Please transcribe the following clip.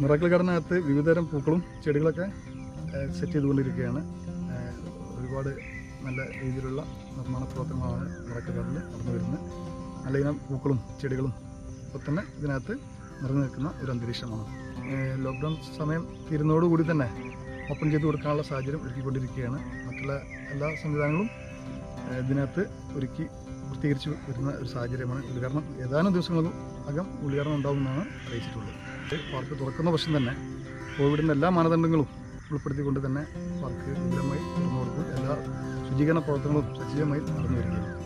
miracle ഗാർഡനകത്ത് വിവിധതരം പൂക്കളും ചെടികളൊക്കെ ഏഹ്, സെറ്റ് ചെയ്തുകൊണ്ടിരിക്കുകയാണ് ഏഹ്, ഒരുപാട് നല്ല രീതിയിലുള്ള നിർമ്മാണ പ്രവർത്തനങ്ങളാണ് മിറാക്കിൾ ഗാർഡനിൽ നടന്നു വരുന്നത് നല്ല ഇനം പൂക്കളും ചെടികളും ഒക്കെ തന്നെ ഇതിനകത്ത് നിറഞ്ഞു നിൽക്കുന്ന ഒരു അന്തരീക്ഷമാണ് ഏഹ്, ലോക്ക്ഡൗൺ സമയം തീരുന്നതോടുകൂടി തന്നെ ഓപ്പൺ ചെയ്ത് കൊടുക്കാനുള്ള സാഹചര്യം ഒരുക്കിക്കൊണ്ടിരിക്കുകയാണ് മറ്റുള്ള എല്ലാ സംവിധാനങ്ങളും ഏഹ്, ഇതിനകത്ത് ഒരുക്കി പൂർത്തീകരിച്ച് വരുന്ന ഒരു സാഹചര്യമാണ് ഉദ്ഘാടനം ഏതാനും ദിവസങ്ങളും അകം ഉദ്ഘാടനം ഉണ്ടാകുമെന്നാണ് അറിയിച്ചിട്ടുള്ളത് പാർക്ക് തുറക്കുന്ന വർഷം തന്നെ കോവിഡിൻ്റെ എല്ലാ മാനദണ്ഡങ്ങളും ഉൾപ്പെടുത്തിക്കൊണ്ട് തന്നെ പാർക്ക് വിപുലമായി തുറന്നു കൊടുക്കും എല്ലാ ശുചീകരണ പ്രവർത്തനങ്ങളും സജീവമായി നടന്നു വരികയാണ്